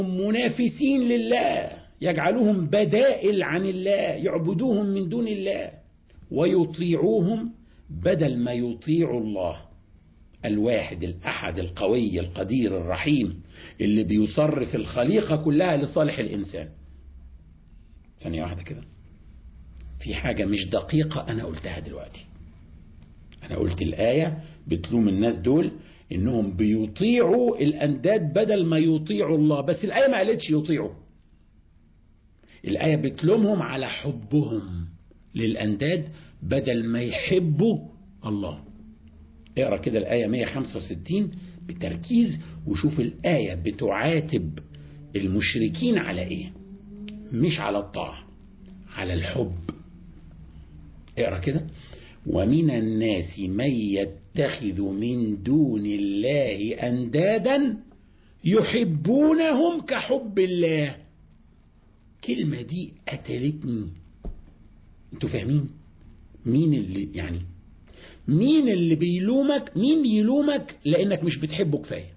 منافسين لله يجعلوهم بدائل عن الله يعبدوهم من دون الله ويطيعوهم بدل ما يطيعوا الله الواحد الأحد القوي القدير الرحيم اللي بيصرف الخليقة كلها لصالح الإنسان ثانية واحدة كده في حاجة مش دقيقة أنا قلتها دلوقتي أنا قلت الآية بتلوم الناس دول إنهم بيطيعوا الأنداد بدل ما يطيعوا الله بس الآية ما قالتش يطيعوا الآية بتلومهم على حبهم للأنداد بدل ما يحبوا الله اقرا كده الآية 165 بتركيز وشوف الآية بتعاتب المشركين على إيه مش على الطاعة على الحب اقرا كده ومن الناس من يتخذ من دون الله أندادا يحبونهم كحب الله كلمة دي قتلتني انتوا فاهمين مين اللي يعني مين اللي بيلومك مين يلومك لانك مش بتحبه كفايه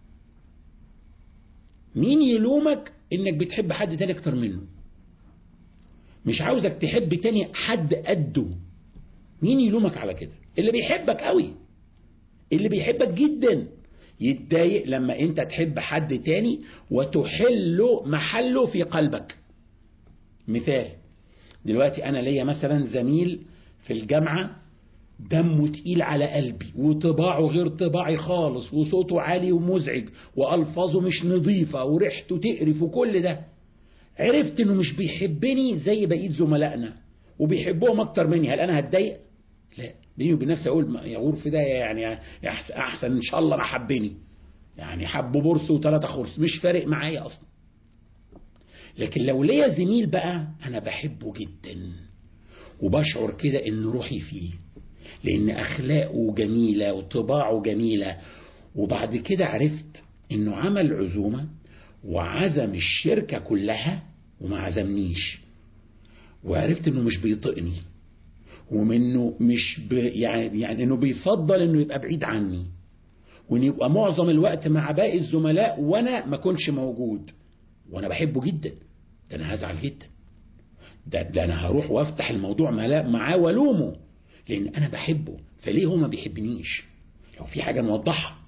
مين يلومك انك بتحب حد تاني اكتر منه مش عاوزك تحب تاني حد قده مين يلومك على كده اللي بيحبك قوي اللي بيحبك جدا يتضايق لما انت تحب حد تاني وتحل محله في قلبك مثال دلوقتي انا ليا مثلا زميل في الجامعه دمه تقيل على قلبي وطباعه غير طباعي خالص وصوته عالي ومزعج والفاظه مش نظيفه وريحته تقرف وكل ده عرفت انه مش بيحبني زي بقيه زملائنا وبيحبهم اكتر مني هل انا هتضايق لا بيني وبين نفسي اقول يا غرف ده يعني احسن ان شاء الله ما حبني يعني حبه برص وثلاثه خرص مش فارق معايا اصلا لكن لو ليا زميل بقى انا بحبه جدا وبشعر كده ان روحي فيه لان اخلاقه جميله وطباعه جميله وبعد كده عرفت انه عمل عزومه وعزم الشركه كلها وما عزمنيش وعرفت انه مش بيطقني ومنه مش ب... يعني يعني انه بيفضل انه يبقى بعيد عني وان يبقى معظم الوقت مع باقي الزملاء وانا ما كنش موجود وانا بحبه جدا ده انا هزعل جدا ده, ده انا هروح وافتح الموضوع معاه والومه لان انا بحبه فليه هو ما بيحبنيش لو في حاجه نوضحها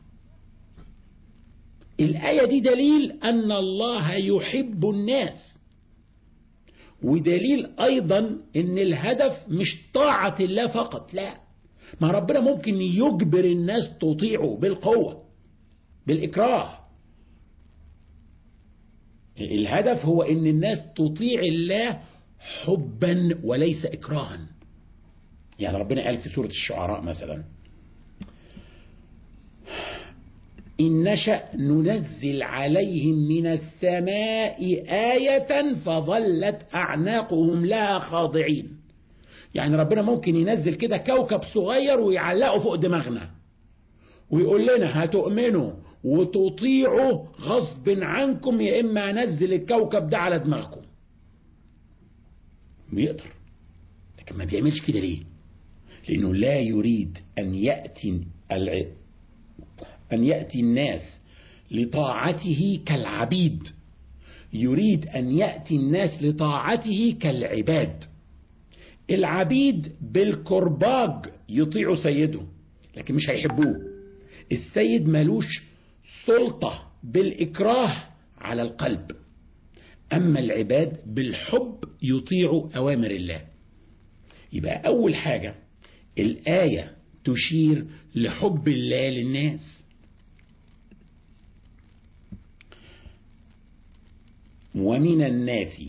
الايه دي دليل ان الله يحب الناس ودليل ايضا ان الهدف مش طاعه الله فقط لا ما ربنا ممكن يجبر الناس تطيعه بالقوه بالاكراه الهدف هو ان الناس تطيع الله حبا وليس اكراها يعني ربنا قال في سورة الشعراء مثلا إن نشأ ننزل عليهم من السماء آية فظلت أعناقهم لها خاضعين يعني ربنا ممكن ينزل كده كوكب صغير ويعلقه فوق دماغنا ويقول لنا هتؤمنوا وتطيعوا غصب عنكم يا إما أنزل الكوكب ده على دماغكم بيقدر لكن ما بيعملش كده ليه لأنه لا يريد أن يأتي الع... أن يأتي الناس لطاعته كالعبيد يريد أن يأتي الناس لطاعته كالعباد العبيد بالكرباج يطيعوا سيده لكن مش هيحبوه السيد ملوش سلطة بالإكراه على القلب أما العباد بالحب يطيعوا أوامر الله يبقى أول حاجة الآية تشير لحب الله للناس ومن الناس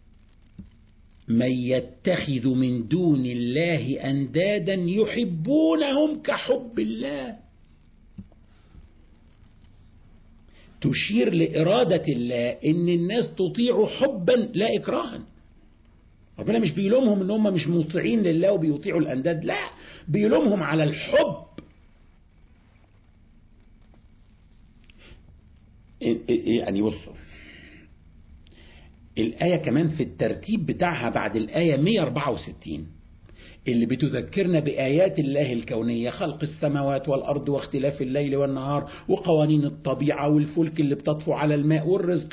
من يتخذ من دون الله أندادا يحبونهم كحب الله تشير لإرادة الله إن الناس تطيع حبا لا إكراها ربنا مش بيلومهم ان هم مش مطيعين لله وبيطيعوا الانداد لا بيلومهم على الحب يعني بصوا الآية كمان في الترتيب بتاعها بعد الآية 164 اللي بتذكرنا بآيات الله الكونية خلق السماوات والأرض واختلاف الليل والنهار وقوانين الطبيعة والفلك اللي بتطفو على الماء والرزق